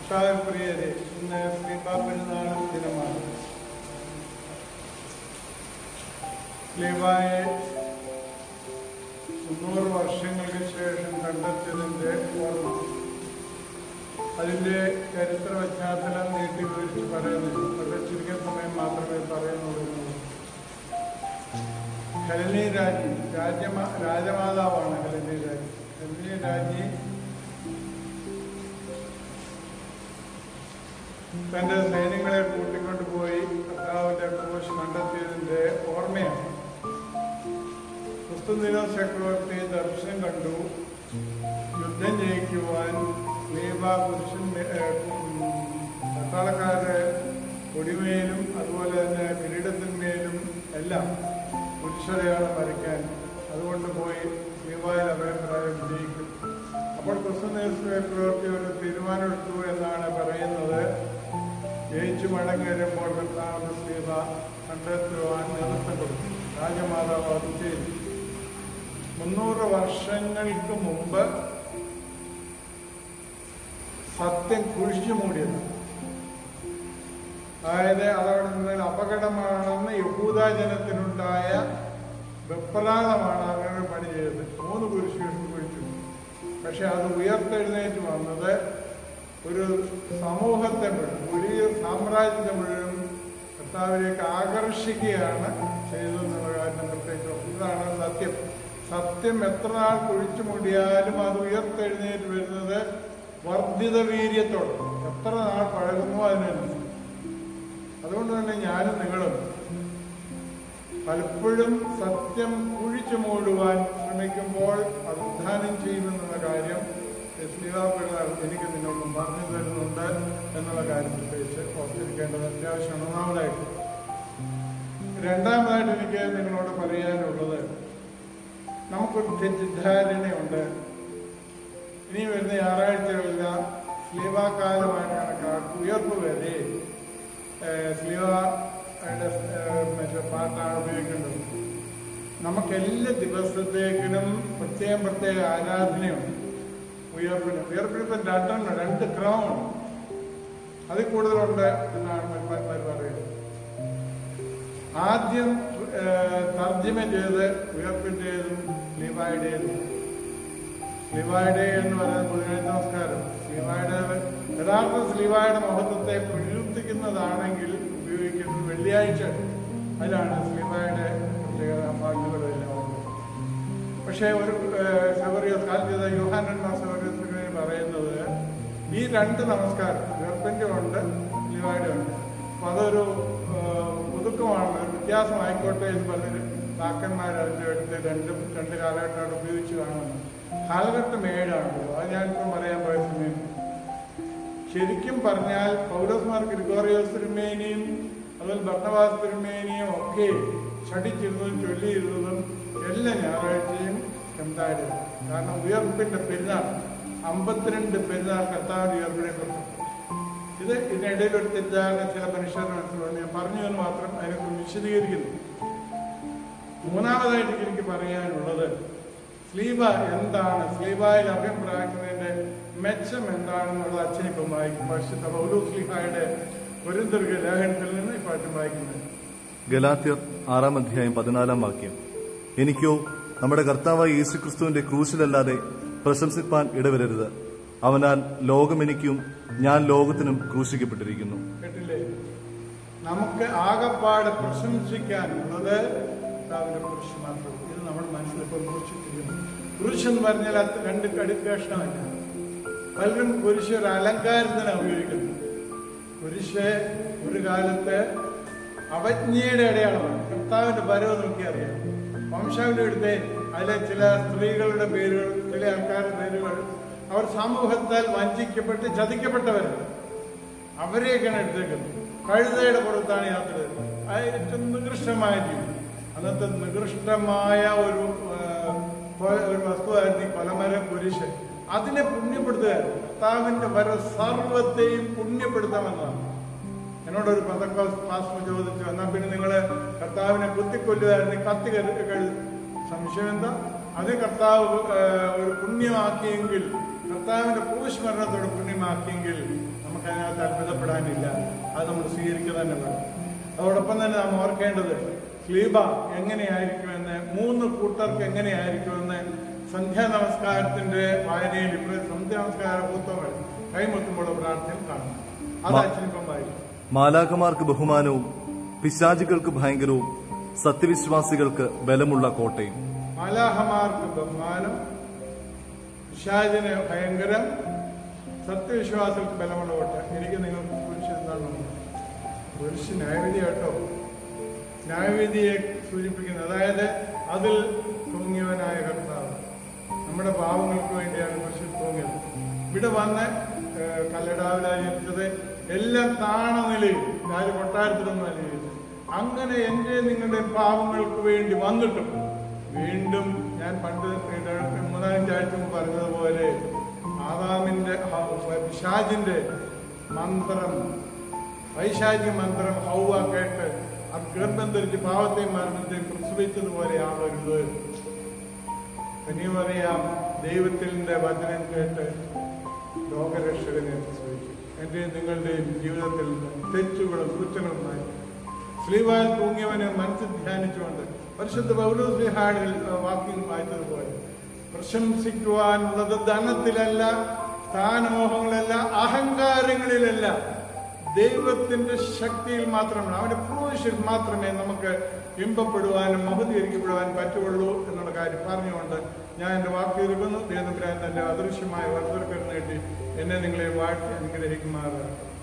കർത്താവപ്രിയരെ ഇന്ന് ശ്രീബാ പെരുന്നാൾ ദിനമാണ് ശ്രീബായെ മുന്നൂറ് വർഷങ്ങൾക്ക് ശേഷം കണ്ടെത്തിയതിൻ്റെ ഓർമ്മ അതിൻ്റെ ചരിത്ര പശ്ചാത്തലം നീട്ടി വിവരിച്ച് പറയുന്നില്ല വളരെ ചുരുങ്ങിയ സമയം മാത്രമേ പറയുന്നുള്ളൂ ഹെലനി രാജ്ഞി രാജ്യമാ രാജമാതാവാണ് ഹെലനി രാജ്ഞി ഹെലനി രാജ്ഞി തന്റെ സൈന്യങ്ങളെ കൂട്ടിക്കൊണ്ടുപോയി കർത്താവിന്റെ ക്രൂശ് കണ്ടെത്തിയതിന്റെ ഓർമ്മയാണ് ക്രിസ്തുനില ചക്രവർത്തി ദർശനം കണ്ടു യുദ്ധം ജയിക്കുവാൻ ദീപ പുരുഷൻ പട്ടാളക്കാരുടെ കൊടിമേലും അതുപോലെ തന്നെ കിരീടത്തിന്മേലും എല്ലാം പുരുഷരെയാണ് വരയ്ക്കാൻ അതുകൊണ്ട് പോയി ദീപായിൽ അഭിപ്രായം വിജയിക്കും അപ്പോൾ ക്രിസ്തുനില ചക്രവർത്തി ഒരു തീരുമാനമെടുത്തു എന്നാണ് പറയുന്നത് ജയിച്ചു മടങ്ങി വരുമ്പോൾ കർത്താവിന്റെ സീത കണ്ടെത്തുവാൻ നേതൃത്വം കൊടുത്തു രാജമാതാവ് അത് ചെയ്തു മുന്നൂറ് വർഷങ്ങൾക്ക് മുമ്പ് സത്യം കുഴിച്ചു മൂടിയത് അതായത് അതവിടെ നിന്ന് അപകടമാണെന്ന് യഹൂദ ജനത്തിനുണ്ടായ വെപ്രാളമാണ് അങ്ങനെ ഒരു പണി ചെയ്തത് മൂന്ന് കുരിശ് കുഴിച്ചു പക്ഷെ അത് ഉയർത്തെഴുന്നേറ്റ് വന്നത് ഒരു സമൂഹത്തെ മുഴുവൻ ഒരു സാമ്രാജ്യത്തെ മുഴുവൻ കർത്താവിലേക്ക് ആകർഷിക്കുകയാണ് ചെയ്തതെന്നുള്ള കാര്യം പ്രത്യേകിച്ച് ഇതാണ് സത്യം സത്യം എത്ര നാൾ കുഴിച്ചു മൂടിയാലും അത് ഉയർത്തെഴുന്നേറ്റ് വരുന്നത് വർദ്ധിത വീര്യത്തോടെ എത്ര നാൾ പഴകുന്നു അതിനനുസരിച്ച് അതുകൊണ്ട് തന്നെ ഞാനും നിങ്ങളും പലപ്പോഴും സത്യം കുഴിച്ചു മൂടുവാൻ ശ്രമിക്കുമ്പോൾ അധ്വാനം ചെയ്യുമെന്നുള്ള കാര്യം ശ്രീതാപിള്ളാർ എനിക്ക് നിന്നോടും പറഞ്ഞു തരുന്നുണ്ട് എന്നുള്ള കാര്യം പ്രത്യേകിച്ച് ഓർത്തിരിക്കേണ്ടത് അത്യാവശ്യമാണ് ഒന്നാമതായിട്ട് രണ്ടാമതായിട്ട് എനിക്ക് നിങ്ങളോട് പറയാനുള്ളത് നമുക്കൊരു തെറ്റിദ്ധാരണയുണ്ട് ഇനി വരുന്ന ഞായറാഴ്ചകളെല്ലാം സ്ലീവാകാലമായിട്ട് കണക്കാക്കും ഉയർപ്പ് വരെ സ്ലീവയുടെ മറ്റേ പാട്ടാണ് ഉപയോഗിക്കേണ്ടത് നമുക്ക് എല്ലാ ദിവസത്തേക്കിനും പ്രത്യേകം പ്രത്യേക ആരാധനയുണ്ട് ഉയർപ്പിന് ഉയർപ്പിന് ഇപ്പം രണ്ടെണ്ണം രണ്ട് ക്രമമുണ്ട് അതിൽ കൂടുതലുണ്ട് എന്നാണ് മന്മാർ പറയുന്നത് ആദ്യം തർജ്ജമ ചെയ്ത് ഉയർപ്പിൻ്റെതും ലിവായുടേതും സ്ലീവായുടെ എന്ന് പറയുന്നത് ബുധനാഴ്ച നമസ്കാരം സ്ലീവായുടെ യഥാർത്ഥ സ്ലീവായുടെ മഹത്വത്തെ പ്രകീർത്തിക്കുന്നതാണെങ്കിൽ ഉപയോഗിക്കുന്നത് വെള്ളിയാഴ്ച അതിലാണ് സ്ലീവായുടെ പ്രത്യേകത പാട്ടുകളെല്ലാം പക്ഷേ ഒരു സെവറിയോസ് കാൽജത യോഹാനന്മാർ സെവറിയോസ് പറയുന്നത് ഈ രണ്ട് നമസ്കാരം ഉയർപ്പിൻ്റെ ഉണ്ട് സ്ലീവായുടെ ഉണ്ട് അപ്പം അതൊരു പുതുക്കമാണ് ഒരു വ്യത്യാസമായിക്കോട്ടെ എന്ന് പറഞ്ഞ് ഡാക്കന്മാർ അതിൻ്റെ അടുത്ത് രണ്ട് രണ്ട് കാലഘട്ടമാണ് ഉപയോഗിച്ച് കാണുന്നത് കാലഘട്ടം ഏഴാണ് അത് ഞാനിപ്പം പറയാൻ പോയ സമയം ശരിക്കും പറഞ്ഞാൽ പൗരസ്മാർ ഗ്രിഗോറിയോസ് തിരുമേനിയും അതുപോലെ ഭർണവാസ് തിരുമേനിയും ഒക്കെ ഷടിച്ചിരുന്നതും ചൊല്ലിയിരുന്നതും എല്ലാ ഞായറാഴ്ചയും എന്തായിരുന്നു കാരണം ഉയർപ്പിന്റെ പെരുന്നാൾ അമ്പത്തിരണ്ട് പെരുന്നാൾ കർത്താവിന്റെ ഉയർപ്പിനെ കുറിച്ച് ഇത് ഇതിനിടയിൽ ഒരു തെറ്റാണ് ചില മനുഷ്യരുടെ മനസ്സിലുണ്ട് ഞാൻ പറഞ്ഞു എന്ന് മാത്രം അതിനെക്കുറിച്ച് വിശദീകരിക്കുന്നു മൂന്നാമതായിട്ട് എനിക്ക് പറയാനുള്ളത് സ്ലീബ എന്താണ് സ്ലീബായിൽ അഭ്യം പ്രാപിക്കുന്നതിന്റെ മെച്ചം എന്താണെന്നുള്ളത് അച്ഛനിപ്പം വായിക്കും പരിശുദ്ധ പൗലൂ സ്ലീഹായുടെ ഒരു ദീർഘ ലേഖനത്തിൽ നിന്ന് ഈ പാട്ടും വായിക്കുന്നത് ഗലാത്യർ ആറാം അധ്യായം പതിനാലാം വാക്യം എനിക്കോ നമ്മുടെ കർത്താവായ യേശുക്രിസ്തുവിന്റെ ക്രൂശിലല്ലാതെ പ്രശംസിപ്പാൻ ഇടവരരുത് അവനാൽ ലോകം എനിക്കും ഞാൻ ലോകത്തിനും ക്രൂശിക്കപ്പെട്ടിരിക്കുന്നു കേട്ടില്ലേ നമുക്ക് ആകപ്പാട് പ്രശംസിക്കാനുള്ളത് കർത്താവിന്റെ കുരിശ് മാത്രം ഇത് നമ്മുടെ മനസ്സിലിപ്പോൾ കുറിച്ചിട്ടിരിക്കുന്നു കുരിശ് എന്ന് പറഞ്ഞാൽ അത് രണ്ട് കടുക്കഷ്ണമല്ല പലരും കുരിശ് ഒരു അലങ്കാരത്തിന് ഉപയോഗിക്കുന്നു കുരിശ് ഒരു കാലത്ത് അവജ്ഞയുടെ അടയാളമാണ് കർത്താവിന്റെ വരവ് നോക്കി അറിയാം വംശാവിന്റെ അടുത്ത് അതിലെ ചില സ്ത്രീകളുടെ പേരുകൾ ചില ആൾക്കാരുടെ പേരുകൾ അവർ സമൂഹത്താൽ വഞ്ചിക്കപ്പെട്ട് ചതിക്കപ്പെട്ടവരാണ് അവരെയൊക്കെയാണ് എടുത്തേക്കുന്നത് കഴുതയുടെ പുറത്താണ് യാത്ര ചെയ്തത് അത് ഏറ്റവും നികൃഷ്ടമായ ജീവിതം അന്നത്തെ നികൃഷ്ടമായ ഒരു ആ, കൊ- ഒരു വസ്തുവായിരുന്നു ഈ കൊലമരം കുരിശ് അതിനെ പുണ്യപ്പെടുത്തുകയായിരുന്നു കർത്താവിന്റെ വര സർവത്തെയും പുണ്യപ്പെടുത്താമെന്നതാണ് എന്നോട് ഒരു പന്തക്കോസ് പാസ്റ്റർ ചോദിച്ചു എന്നാൽ പിന്നെ നിങ്ങൾ കർത്താവിനെ കുത്തിക്കൊല്ലുകയായിരുന്നു കത്തി കരു കഴുതി സംശയം എന്താ അത് കർത്താവ് ആ, ഒരു പുണ്യമാക്കിയെങ്കിൽ കർത്താവിന്റെ പൂഷ്മരണത്തോട് പുണ്യമാക്കിയെങ്കിൽ നമുക്ക് നമുക്ക് അതിനകത്ത് അത്ഭുതപ്പെടാനില്ല അത് നമ്മൾ സ്വീകരിക്കുക തന്നെ വേണം അതോടൊപ്പം തന്നെ നാം ഓർക്കേണ്ടത് സ്ലീബ എങ്ങനെയായിരിക്കുമെന്ന് മൂന്ന് കൂട്ടർക്ക് എങ്ങനെയായിരിക്കുമെന്ന് സന്ധ്യാ നമസ്കാരത്തിന്റെ വായനയിൽ ഇപ്പോൾ സന്ധ്യാ നമസ്കാര പുസ്തകങ്ങൾ കൈമുത്തുമ്പോൾ പ്രാർത്ഥന കാണുന്നു അത് മ- അച്ഛനിപ്പം വായിക്കും മാലാഖമാർക്ക് ബഹുമാനവും പിശാചുകൾക്ക് ഭയങ്കരവും സത്യവിശ്വാസികൾക്ക് ബലമുള്ള കോട്ടയും മാലാഹമാർക്ക് ബഹുമാനം പിശാചിന് ഭയങ്കരം സത്യവിശ്വാസങ്ങൾക്ക് ബലമുള്ള കോട്ട എനിക്ക് നിങ്ങൾക്ക് കുറിച്ച് എന്താണ് കുരിശ് ന്യായവിധി കേട്ടോ ന്യായവിധിയെ സൂചിപ്പിക്കുന്നത് അതായത് അതിൽ തൂങ്ങിയവനായ കർത്താവ് നമ്മുടെ പാവങ്ങൾക്ക് വേണ്ടിയാണ് കുരിശിൽ തൂങ്ങിയത് ഇവിടെ വന്ന് ഏഹ്, കല്ലടാവിലായി ജനിച്ചത് എല്ലാം താണ നിലയിൽ ആര് കൊട്ടാരത്തിലൊന്നും അനുഭവിച്ചത് അങ്ങനെ എൻ്റെ നിങ്ങളുടെ പാവങ്ങൾക്ക് വേണ്ടി വന്നിട്ടും വീണ്ടും ഞാൻ പണ്ട് ഇത് മൂന്നാലഞ്ചാഴ്ച മുമ്പ് പറഞ്ഞതുപോലെ ആദാമിന്റെ ആ, പിശാചിന്റെ മന്ത്രം വൈശാഖ്യ മന്ത്രം ഹൗവ കേട്ട് അത് ഗർഭം ധരിച്ച് പാവത്തെയും മരണത്തെയും പ്രസവിച്ചതുപോലെ ആവരുത് ഇനിയുമറിയാം ദൈവത്തിന്റെ വചനം കേട്ട് ലോകരക്ഷകനെ പ്രസവിച്ചു എൻ്റെ നിങ്ങളുടെയും ജീവിതത്തിൽ തെറ്റുകളും കുറ്റങ്ങളും മാറ്റി സ്ലീവായിൽ തൂങ്ങിയവനെ മനസ്സിൽ ധ്യാനിച്ചുകൊണ്ട് പരിശുദ്ധ പൗലോസ്ലിഹാടിൽ വാക്യം വായിച്ചതുപോലെ പ്രശംസിക്കുവാനുള്ളത് ധനത്തിലല്ല സ്ഥാനമോഹങ്ങളല്ല അഹങ്കാരങ്ങളിലല്ല ദൈവത്തിന്റെ ശക്തിയിൽ മാത്രമാണ് അവന്റെ ക്രൂശിൽ മാത്രമേ നമുക്ക് ഇമ്പപ്പെടുവാനും മഹുദീകരിക്കപ്പെടുവാനും പറ്റുള്ളൂ എന്നുള്ള കാര്യം പറഞ്ഞുകൊണ്ട് ഞാൻ എൻ്റെ വാക്ക് ഇരിക്കുന്നു ദേവനപുരാൻ തന്റെ അദൃശ്യമായ വർദ്ധർക്കർ നീട്ടി എന്നെ നിങ്ങളെ വാഴ്ത്തി അനുഗ്രഹിക്കുമാറാകട്ടെ